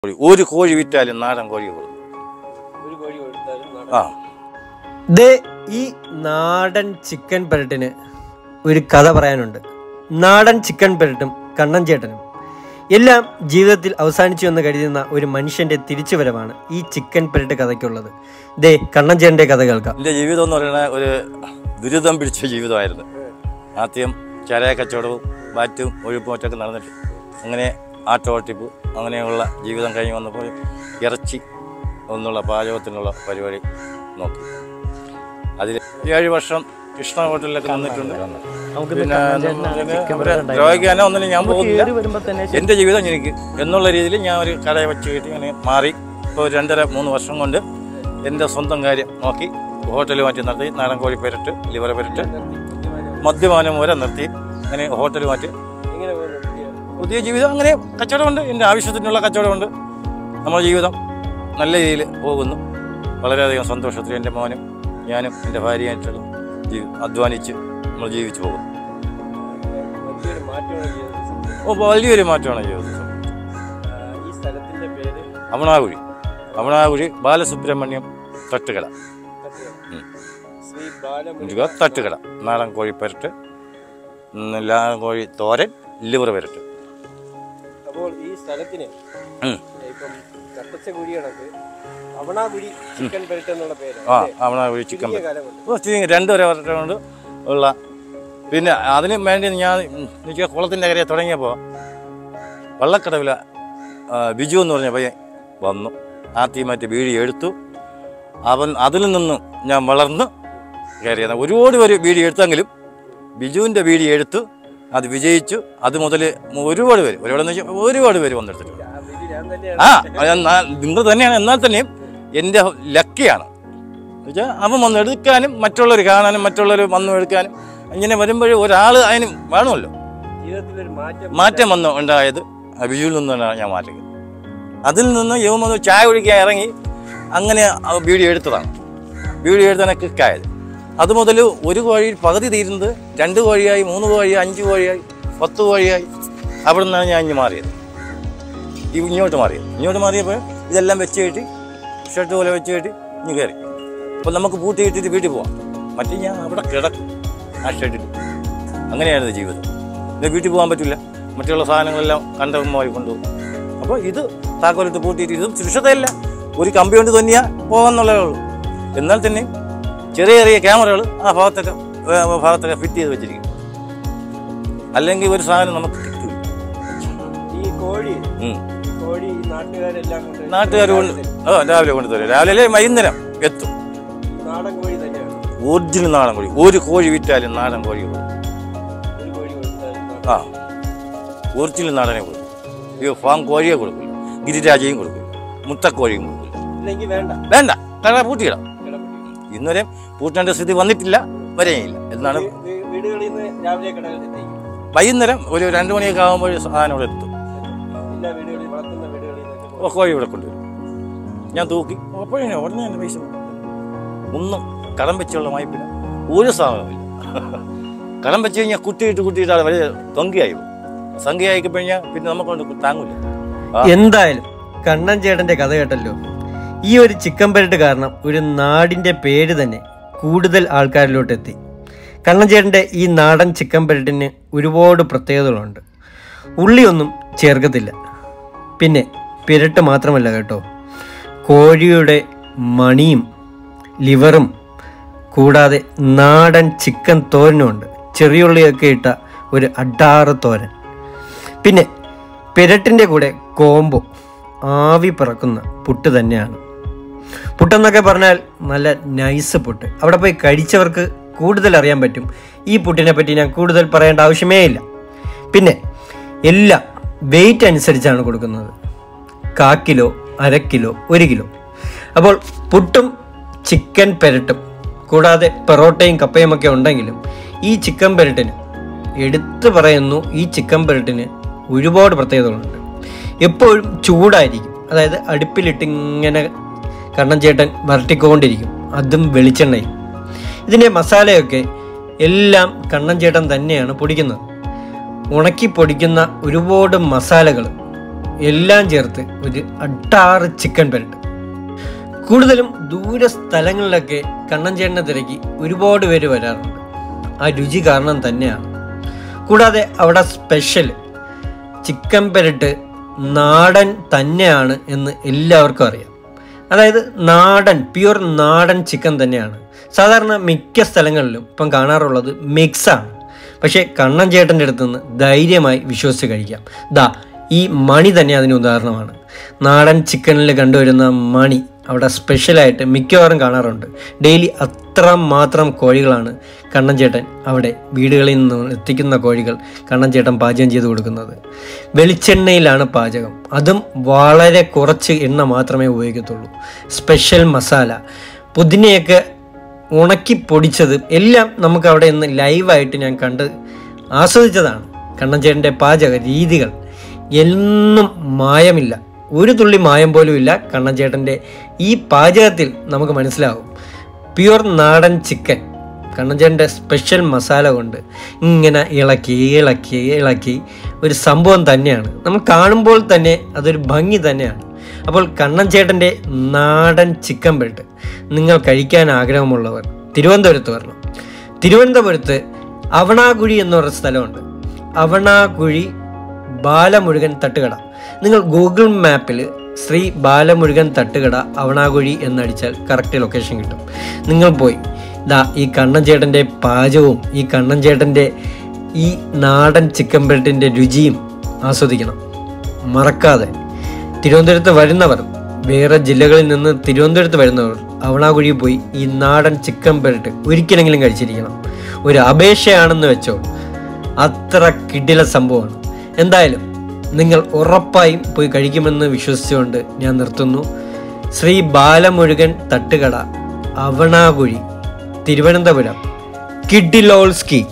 കോഴി ഒരു കോഴി വിറ്റാലും നാടൻ കോഴി കൊടുക്കും ഒരു കോഴി കൊടുത്താലും നട- ആ ദേ ഈ നാടൻ ചിക്കൻ പെരട്ടിന് ഒരു കഥ പറയാനുണ്ട് നാടൻ ചിക്കൻ പെരട്ടും കണ്ണൻ ചേട്ടനും എല്ലാം ജീവിതത്തിൽ അവസാനിച്ചു എന്ന് കരുതുന്ന ഒരു മനുഷ്യന്റെ തിരിച്ചുവരവാണ് ഈ ചിക്കൻ പെരട്ട് കഥയ്ക്കുള്ളത് ദേ കണ്ണൻ ചേട്ടന്റെ കഥ കേൾക്കാം എൻ്റെ ജീവിതം എന്ന് പറയുന്നത് ഒരു ദുരിതം പിടിച്ച ജീവിതമായിരുന്നു ആദ്യം ചരയ കച്ചവടവും ബാറ്റും ഒഴുപ്പും ഒറ്റൊക്കെ നടന്നിട്ട് അങ്ങനെ ആട്ടോ ഓട്ടിപ്പ് അങ്ങനെയുള്ള ജീവിതം കഴിഞ്ഞ് വന്നപ്പോൾ ഇറച്ചി ഒന്നുള്ള പാചകത്തിനുള്ള പരിപാടി നോക്കി അതിൽ ഏഴ് വർഷം കൃഷ്ണ ഹോട്ടലിലൊക്കെ നിന്നിട്ടുണ്ട് പിന്നെ അവരെ ദ്രോഹിക്കാനോ ഒന്നിനും ഞാൻ പോകുന്നില്ല എൻ്റെ ജീവിതം എനിക്ക് എന്നുള്ള രീതിയിൽ ഞാൻ ഒരു കടയെ വെച്ച് കയറ്റി ഇങ്ങനെ മാറി ഇപ്പോൾ ഒരു രണ്ടര മൂന്ന് വർഷം കൊണ്ട് എൻ്റെ സ്വന്തം കാര്യം നോക്കി ഹോട്ടൽ മാറ്റി നടത്തി നാടൻ കോഴി പെരട്ട് ലിവർ പെരട്ട് മദ്യപാനം വരെ നിർത്തി അങ്ങനെ ഹോട്ടൽ മാറ്റി എങ്ങനെ പോകുന്നു പുതിയ പുതിയ ജീവിതം അങ്ങനെ കച്ചവടമുണ്ട് എൻ്റെ ആവശ്യത്തിനുള്ള കച്ചവടമുണ്ട് നമ്മുടെ ജീവിതം നല്ല രീതിയിൽ പോകുന്നു വളരെയധികം സന്തോഷത്തിൽ എൻ്റെ മോനും ഞാനും എൻ്റെ ഭാര്യയായിട്ടുള്ള ജീവി അധ്വാനിച്ച് നമ്മൾ ജീവിച്ചു പോകുന്നു വലിയൊരു മാറ്റമാണ് ജീവിതത്തിൽ സംഭവിച്ചത്. അപ്പോൾ വലിയൊരു മാറ്റമാണ് ജീവിതത്തിൽ ആ, ഈ സ്ഥലത്തിന്റെ പേര് അമണാകുഴി അമണാകുഴി ബാലസുബ്രഹ്മണ്യം തട്ടുകട ഉം. ശ്രീ ബാലമുരുക മുരുക തട്ടുകട നാടൻ കോഴി പെരട്ട് ഉം, നാടൻ കോഴി തോരൻ ലിവർ പെരട്ട് അപ്പോൾ ഈ സ്ഥലത്തിന് ഉം. ഇപ്പം കട്ടച്ചകുഴി കണക്ക് അവണാകുഴി ചിക്കൻ പെരട്ട് എന്നുള്ള പേര് ആ അമണാകുഴി ചിക്കൻ ചെറിയ പെരട്ട് കാലം കൊണ്ട് ഓ, ചുരുങ്ങി രണ്ടര വർഷം കൊണ്ട് ഉള്ള പിന്നെ അതിന് വേണ്ടി ഞാൻ എനിക്ക് കുളത്തിൻ്റെ കരയെ തുടങ്ങിയപ്പോൾ വള്ളക്കടവില ആ, ബിജു എന്ന് പറഞ്ഞ പയ്യൻ വന്നു ആദ്യമായിട്ട് വീടി എടുത്തു അവൻ അതിൽ നിന്ന് ഞാൻ വളർന്ന് കയറിയത് ഒരുപാട് പേര് വീടി എടുത്തെങ്കിലും ബിജുവിൻ്റെ വീടി എടുത്തു അത് വിജയിച്ചു അത് മുതൽ ഒരുപാട് പേര് ഒരുപാട് എന്ന് വെച്ചാൽ ഒരുപാട് പേര് വന്നെടുത്തിട്ടുണ്ട് ആ വീട് ഞാൻ തന്നെയാണ് ആ എന്നാൽ നിങ്ങൾ തന്നെയാണ് എന്നാൽ തന്നെയും എൻ്റെ ലക്കിയാണ് എന്നുവെച്ചാൽ അവൻ വന്ന് എടുക്കാനും മറ്റുള്ളവർ കാണാനും മറ്റുള്ളവർ വന്നു എടുക്കാനും ഇങ്ങനെ വരുമ്പോൾ ഒരാൾ അതിന് വേണമല്ലോ ജീവിതത്തിൽ ഒരു മാറ്റം മാറ്റം വന്നു ഉണ്ടായത് ആ ബിജുവിൽ നിന്നാണ് ഞാൻ മാറ്റുന്നത് അതിൽ നിന്ന് യുവമൊന്ന് ചായ കുടിക്കാൻ ഇറങ്ങി അങ്ങനെ ആ വീഡിയോ എടുത്തതാണ് വീഡിയോ എടുത്താണ് ക്ലിക്കായത് അത് മുതൽ ഒരു കോഴി പകുതി തീരുന്നത് രണ്ട് കോഴിയായി മൂന്ന് കോഴിയായി അഞ്ച് കോഴിയായി പത്ത് കോഴിയായി അവിടെ നിന്നാണ് ഞാൻ ഇനി മാറിയത് ഈ ഇങ്ങോട്ട് മാറിയത് ഇങ്ങോട്ട് മാറിയപ്പോൾ ഇതെല്ലാം വെച്ച് കെട്ടി ഷർട്ട് പോലെ വെച്ച് കെട്ടി ഇനി കയറി അപ്പോൾ നമുക്ക് പൂട്ടി ഇട്ടിട്ട് വീട്ടിൽ പോവാം മറ്റേ ഞാൻ അവിടെ കിടക്കും ആ ഷെഡിൽ അങ്ങനെയായിരുന്നു ജീവിതം ഇത് വീട്ടിൽ പോകാൻ പറ്റില്ല മറ്റുള്ള സാധനങ്ങളെല്ലാം കണ്ടവന്മാർ കൊണ്ടുപോകും അപ്പോൾ ഇത് താക്കോലിട്ട് പൂട്ടിയിട്ട് ഇത് സുരക്ഷിതയല്ല ഒരു കമ്പി കൊണ്ട് തന്നെയാ പോകാന്നുള്ളതേ ഉള്ളൂ എന്നാൽ തന്നെ ചെറിയ ചെറിയ ക്യാമറകൾ ആ ഭാഗത്തൊക്കെ ഏ, ഭാഗത്തൊക്കെ ഫിറ്റ് ചെയ്ത് വെച്ചിരിക്കും അല്ലെങ്കിൽ ഒരു സാധനം നമുക്ക് കിട്ടില്ല ഈ കോഴി ഉം. കോഴി ഈ നാട്ടുകാരെല്ലാം കൊണ്ട് നാട്ടുകാർ കൊണ്ട് ആ രാവിലെ കൊണ്ടുതരും രാവിലെ അല്ലേ വൈകുന്നേരം എത്തും നാടൻ കോഴി തന്നെയാണ് ഒറിജിനൽ നാടൻ കോഴി ഒരു കോഴി വിറ്റാലും നാടൻ കോഴി കൊടുക്കും ഒരു കോഴി കൊടുത്താലും നാടൻ. ആ ഒറിജിനൽ നാടനെ കൊടുക്കും ഈ ഫാം കോഴിയെ കൊടുക്കില്ല ഗിരിരാജയും കൊടുക്കില്ല മുട്ടക്കോഴിയും കൊടുക്കില്ല ഇല്ലെങ്കിൽ വേണ്ട വേണ്ട കട പൂട്ടിയിടാം കിടപ്പിടി. ഇന്നുവരെ പൂട്ടേണ്ട സ്ഥിതി വന്നിട്ടില്ല വരെയില്ല എന്നാണ് വീ- വീ- വീടുകളിൽ നിന്ന് രാവിലെ കടകളിൽ എത്തിക്കും വൈകുന്നേരം ഒരു രണ്ട് മണിയൊക്കെ ആകുമ്പോൾ സാധനം ഇവിടെ എത്തും എല്ലാ വീടുകളിൽ വളർത്തുന്ന വീടുകളിൽ നിന്നൊക്കെ ഓ, കോഴി ഇവിടെ കൊണ്ടുവരും ഞാൻ തൂക്കി അപ്പോഴേ ഉടനെ തന്നെ പൈസ കൊടുക്കും. ഒന്നും കടം വെച്ചുള്ള വായ്പില്ല ഒരു സാധനമില്ല കടം വെച്ച് കഴിഞ്ഞാൽ കുട്ടിയിട്ട് കുട്ടിയിട്ട് ആൾ വലിയ തൊങ്കിയായി പോകും സംഖ്യയായി കഴിഞ്ഞാൽ പിന്നെ നമുക്കൊണ്ട് താങ്ങൂല ആ. എന്തായാലും കണ്ണൻ ചേട്ടന്റെ കഥ കേട്ടല്ലോ ഈ ഒരു ചിക്കൻ പെരട്ട് കാരണം ഒരു നാടിന്റെ പേര് തന്നെ കൂടുതൽ ആൾക്കാരിലോട്ട് എത്തി കണ്ണൻ ചേട്ടന്റെ ഈ നാടൻ ചിക്കൻ പെരട്ടിന് ഒരുപാട് പ്രത്യേകതകളുണ്ട് ഉള്ളിയൊന്നും ചേർക്കത്തില്ല പിന്നെ പെരട്ട് മാത്രമല്ല കേട്ടോ കോഴിയുടെ മണിയും ലിവറും കൂടാതെ നാടൻ ചിക്കൻ തോരനുമുണ്ട് ചെറിയുള്ളിയൊക്കെ ഇട്ട ഒരു അഡാറ് തോരൻ പിന്നെ പെരട്ടിൻ്റെ കൂടെ കോംബോ ആവി പറക്കുന്ന പുട്ട് തന്നെയാണ് പുട്ടെന്നൊക്കെ പറഞ്ഞാൽ നല്ല നൈസ് പുട്ട് അവിടെ പോയി കഴിച്ചവർക്ക് കൂടുതൽ അറിയാൻ പറ്റും ഈ പുട്ടിനെ പറ്റി ഞാൻ കൂടുതൽ പറയേണ്ട ആവശ്യമേ ഇല്ല പിന്നെ എല്ലാം വെയിറ്റ് അനുസരിച്ചാണ് കൊടുക്കുന്നത് കാ കിലോ അര കിലോ ഒരു കിലോ അപ്പോൾ പുട്ടും ചിക്കൻ പെരട്ടും കൂടാതെ പെറോട്ടയും കപ്പയും ഒക്കെ ഉണ്ടെങ്കിലും ഈ ചിക്കൻ പെരട്ടിന് എടുത്തു പറയുന്നു ഈ ചിക്കൻ പെരട്ടിന് ഒരുപാട് പ്രത്യേകതകളുണ്ട് എപ്പോഴും ചൂടായിരിക്കും അതായത് അടുപ്പിലിട്ട് ഇങ്ങനെ കണ്ണൻ ചേട്ടൻ വരട്ടിക്കൊണ്ടിരിക്കും അതും വെളിച്ചെണ്ണയും ഇതിൻ്റെ മസാലയൊക്കെ എല്ലാം കണ്ണൻ ചേട്ടൻ തന്നെയാണ് പൊടിക്കുന്നത് ഉണക്കി പൊടിക്കുന്ന ഒരുപാട് മസാലകൾ എല്ലാം ചേർത്ത് ഒരു അട്ടാറ് ചിക്കൻ പെരട്ട് കൂടുതലും ദൂര സ്ഥലങ്ങളിലൊക്കെ കണ്ണഞ്ചേട്ടനെ തിരക്കി ഒരുപാട് പേര് വരാറുണ്ട് ആ രുചി കാരണം തന്നെയാണ് കൂടാതെ അവിടെ സ്പെഷ്യൽ ചിക്കൻ പെരട്ട് നാടൻ തന്നെയാണ് എന്ന് എല്ലാവർക്കും അറിയാം അതായത് നാടൻ പ്യുർ നാടൻ ചിക്കൻ തന്നെയാണ് സാധാരണ മിക്ക സ്ഥലങ്ങളിലും ഇപ്പം കാണാറുള്ളത് മിക്സാണ് പക്ഷേ കണ്ണൻ ചേട്ടൻ്റെ അടുത്ത് നിന്ന് ധൈര്യമായി വിശ്വസിച്ച് കഴിക്കാം ദാ ഈ മണി തന്നെ അതിന് ഉദാഹരണമാണ് നാടൻ ചിക്കനിൽ കണ്ടുവരുന്ന മണി അവിടെ സ്പെഷ്യലായിട്ട് മിക്കവാറും കാണാറുണ്ട് ഡെയിലി അത്ര മാത്രം കോഴികളാണ് കണ്ണൻ ചേട്ടൻ അവിടെ വീടുകളിൽ നിന്ന് എത്തിക്കുന്ന കോഴികൾ കണ്ണൻ ചേട്ടൻ പാചകം ചെയ്ത് കൊടുക്കുന്നത് വെളിച്ചെണ്ണയിലാണ് പാചകം അതും വളരെ കുറച്ച് എണ്ണ മാത്രമേ ഉപയോഗിക്കത്തുള്ളൂ സ്പെഷ്യൽ മസാല പുതിനയൊക്കെ ഉണക്കി പൊടിച്ചത് എല്ലാം നമുക്ക് അവിടെ നിന്ന് ലൈവായിട്ട് ഞാൻ കണ്ട് ആസ്വദിച്ചതാണ് കണ്ണൻചേട്ടൻ്റെ പാചക രീതികൾ എന്നും മായമില്ല ഒരു തുള്ളി മായം പോലും ഇല്ല കണ്ണൻചേട്ടൻ്റെ ഈ പാചകത്തിൽ നമുക്ക് മനസ്സിലാവും പ്യുർ നാടൻ ചിക്കൻ കണ്ണൻചേട്ടൻ്റെ സ്പെഷ്യൽ മസാല കൊണ്ട് ഇങ്ങനെ ഇളക്കി ഇളക്കി ഇളക്കി ഒരു സംഭവം തന്നെയാണ് നമ്മൾ കാണുമ്പോൾ തന്നെ അതൊരു ഭംഗി തന്നെയാണ് അപ്പോൾ കണ്ണൻ ചേട്ടൻ്റെ നാടൻ ചിക്കൻ ബെൽറ്റ് നിങ്ങൾ കഴിക്കാൻ ആഗ്രഹമുള്ളവർ തിരുവനന്തപുരത്ത് വരണം തിരുവനന്തപുരത്ത് അവണാകുഴി എന്ന് പറഞ്ഞ സ്ഥലമുണ്ട് അവണാകുഴി ബാലമുരുകൻ തട്ടുകട നിങ്ങൾ ഗൂഗിൾ മാപ്പിൽ ശ്രീ ബാലമുരുകൻ തട്ടുകട അവണാകുഴി എന്നടിച്ചാൽ കറക്റ്റ് ലൊക്കേഷൻ കിട്ടും നിങ്ങൾ പോയി ദാ ഈ കണ്ണൻ ചേട്ടൻ്റെ പാചകവും ഈ കണ്ണൻ ചേട്ടൻ്റെ ഈ നാടൻ ചിക്കൻ ബെൽറ്റിൻ്റെ രുചിയും ആസ്വദിക്കണം മറക്കാതെ തിരുവനന്തപുരത്ത് വരുന്നവർ വേറെ ജില്ലകളിൽ നിന്ന് തിരുവനന്തപുരത്ത് വരുന്നവർ അവണാകുഴി പോയി ഈ നാടൻ ചിക്കൻ ബെൽറ്റ് ഒരിക്കലെങ്കിലും കഴിച്ചിരിക്കണം ഒരു അപേക്ഷയാണെന്ന് വെച്ചോ അത്ര കിടില സംഭവമാണ് എന്തായാലും നിങ്ങൾ ഉറപ്പായും പോയി കഴിക്കുമെന്ന് വിശ്വസിച്ചുകൊണ്ട് ഞാൻ നിർത്തുന്നു ശ്രീ ബാലമുരുകൻ തട്ടുകട അവണാകുഴി തിരുവനന്തപുരം കിഡിലോൾസ്കി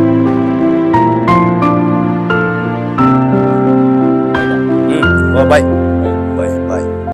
ബൈ